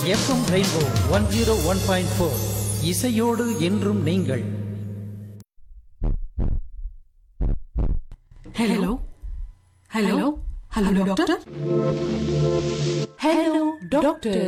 FM rainbow one zero one point four இசையோடு என்றும் நீங்கள் hello hello hello doctor hello doctor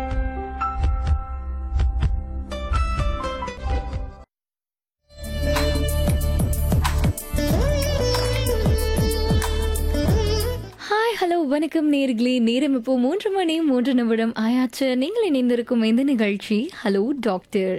hi hello வணக்கம் நேர்களே நேரம் இப்போ மூன்று மணி மூன்று நிமிடம் ஆயாச்சு நீங்கள் இணைந்திருக்கும் இந்த நிகழ்ச்சி ஹலோ டாக்டர்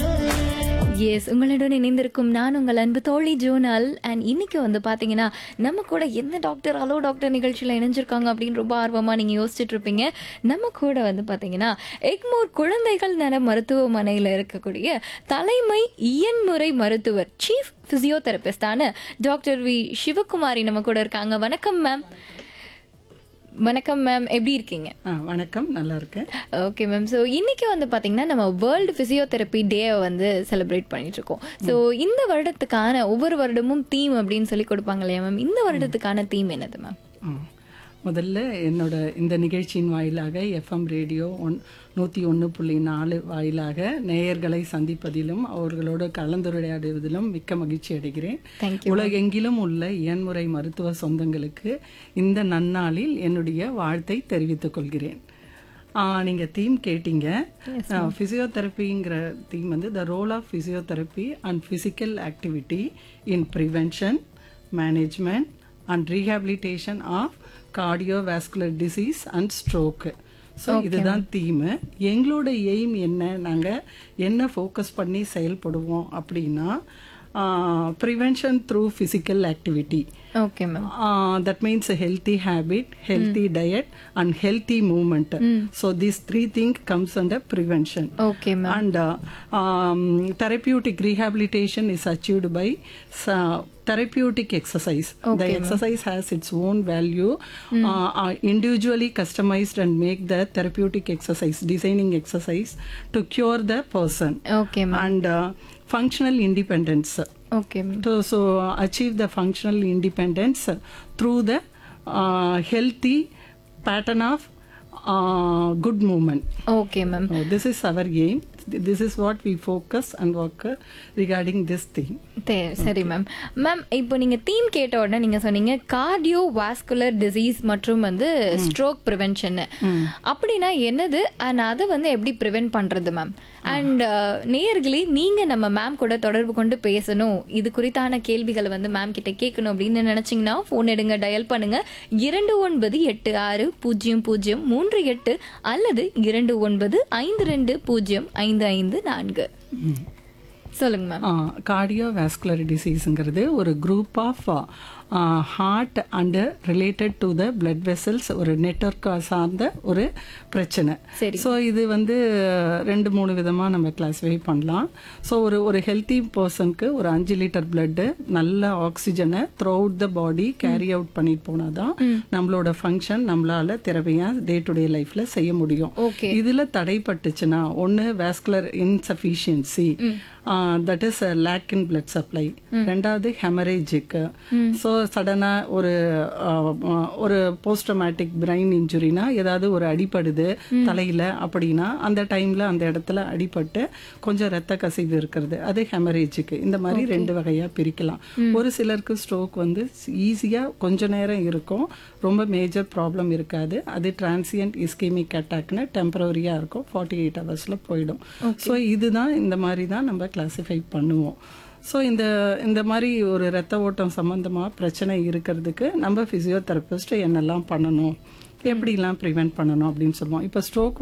எஸ் உங்களுடன் இணைந்திருக்கும் நான் உங்கள் அன்பு தோழி ஜோனல் அண்ட் இன்னைக்கு வந்து பார்த்தீங்கன்னா நம்ம கூட எந்த டாக்டர் ஹலோ டாக்டர் நிகழ்ச்சியில் இணைஞ்சிருக்காங்க அப்படின்னு ரொம்ப ஆர்வமாக நீங்கள் யோசிச்சுட்டு இருப்பீங்க நம்ம கூட வந்து பார்த்தீங்கன்னா எக்மோர் குழந்தைகள் நல மருத்துவமனையில் இருக்கக்கூடிய தலைமை இயன்முறை மருத்துவர் சீஃப் ஃபிசியோதெரபிஸ்டான டாக்டர் வி சிவகுமாரி நம்ம கூட இருக்காங்க வணக்கம் மேம் வணக்கம் மேம் எப்படி இருக்கீங்க ஆ வணக்கம் நல்லா இருக்கேன் ஓகே மேம் ஸோ இன்னைக்கு வந்து பார்த்தீங்கன்னா நம்ம வேர்ல்டு ஃபிசியோதெரப்பி டேவை வந்து செலிப்ரேட் பண்ணிட்டு இருக்கோம் ஸோ இந்த வருடத்துக்கான ஒவ்வொரு வருடமும் தீம் அப்படின்னு சொல்லி கொடுப்பாங்க இல்லையா மேம் இந்த வருடத்துக்கான தீம் என்னது மேம் ஆ. முதல்ல என்னோட இந்த நிகழ்ச்சியின் வாயிலாக எஃப்எம் ரேடியோ ஒன் நூற்றி ஒன்று புள்ளி நாலு வாயிலாக நேயர்களை சந்திப்பதிலும் அவர்களோடு கலந்துரையாடுவதிலும் மிக்க மகிழ்ச்சி அடைகிறேன் Thank உலகெங்கிலும் உள்ள இயன்முறை மருத்துவ சொந்தங்களுக்கு இந்த நன்னாளில் என்னுடைய வாழ்த்தை தெரிவித்துக் கொள்கிறேன் ஆ, நீங்க தீம் கேட்டீங்க ஃபிசியோதெரப்பிங்கிற தீம் வந்து the role of physiotherapy and physical activity in prevention management and rehabilitation of cardiovascular disease and stroke so இதுதான் தீமு எங்களோட எய்ம் என்ன நாங்கள் என்ன ஃபோக்கஸ் பண்ணி செயல்படுவோம் அப்படின்னா prevention through physical activity okay ma'am uh, that means a healthy habit healthy diet and healthy movement so these three things comes under prevention okay ma'am and uh, um, therapeutic rehabilitation is achieved by uh, therapeutic exercise the exercise has its own value uh, are individually customized and make the therapeutic exercise designing exercise to cure the person okay ma'am and uh, functional independence okay ma'am to so achieve the functional independence through the uh, healthy pattern of uh, good movement. Okay ma'am So this is our aim. This is what we focus and work uh, regarding this thing. சரி ma'am ma'am இப்போ நீங்க theme கேட்ட உடனே நீங்க சொன்னீங்க cardio vascular disease மற்றும் வந்து stroke prevention அப்படின்னா என்னது அண்ட் அதை வந்து எப்படி ப்ரிவென்ட் பண்றது மேம் அண்ட் நேயர்களே நீங்க நம்ம மேம் கூட தொடர்பு கொண்டு பேசணும் இது குறித்தான கேள்விகளை வந்து மேம் கிட்ட கேட்கணும் அப்படின்னு நினைச்சீங்கன்னா ஃபோன் எடுங்க டயல் பண்ணுங்க இரண்டு ஒன்பது எட்டு ஆறு பூஜ்ஜியம் பூஜ்ஜியம் மூன்று எட்டு அல்லது இரண்டு ஒன்பது ஐந்து ரெண்டு பூஜ்ஜியம் ஐந்து ஐந்து நான்கு சொல்லுங்க மேம் கார்டியோவாஸ்குலர் டிசீஸுங்கிறது ஒரு group of heart and related to the blood vessels ஒரு நெட்ஒர்க் சார்ந்த ஒரு பிரச்சனை சரி. ஸோ இது வந்து ரெண்டு மூணு விதமாக நம்ம கிளாஸிஃபை பண்ணலாம் ஸோ ஒரு ஒரு ஹெல்த்தி பர்சனுக்கு ஒரு அஞ்சு லிட்டர் பிளட்டு நல்ல ஆக்சிஜனை throughout the body carry out பண்ணிட்டு போனால் தான் நம்மளோட ஃபங்க்ஷன் நம்மளால திறமையாக டே டு டே லைஃப்ல செய்ய முடியும் ஓகே இதுல தடைப்பட்டுச்சுன்னா ஒன்னு vascular insufficiency that is lack in blood supply ரெண்டாவது ஹெமரேஜிக்கு ஸோ சடனா ஒரு uh, uh, ஒரு போஸ்டமேட்டிக் பிரெயின் இன்ஜுரினா ஏதாவது ஒரு அடிபடுது தலையில அப்படின்னா அந்த டைம்ல அந்த இடத்துல அடிபட்டு கொஞ்சம் ரத்த கசிவு இருக்கிறது அது ஹெமரேஜுக்கு இந்த மாதிரி ரெண்டு வகையா பிரிக்கலாம் ஒரு சிலருக்கு ஸ்ட்ரோக் வந்து ஈஸியா கொஞ்ச நேரம் இருக்கும் ரொம்ப மேஜர் ப்ராப்ளம் இருக்காது அது டிரான்சியன்ட் இஸ்கேமிக் அட்டாக்னு டெம்பரவரியாக இருக்கும் ஃபார்ட்டி எயிட் ஹவர்ஸில் போயிடும் ஸோ இதுதான் இந்த மாதிரி தான் நம்ம கிளாஸிஃபை பண்ணுவோம் ஸோ இந்த இந்த மாதிரி ஒரு ரத்த ஓட்டம் சம்மந்தமாக பிரச்சனை இருக்கிறதுக்கு நம்ம ஃபிசியோதெரபிஸ்ட் என்னெல்லாம் பண்ணணும் எப்படிலாம் ப்ரிவென்ட் பண்ணணும் அப்படின்னு சொல்லுவோம் இப்போ ஸ்ட்ரோக்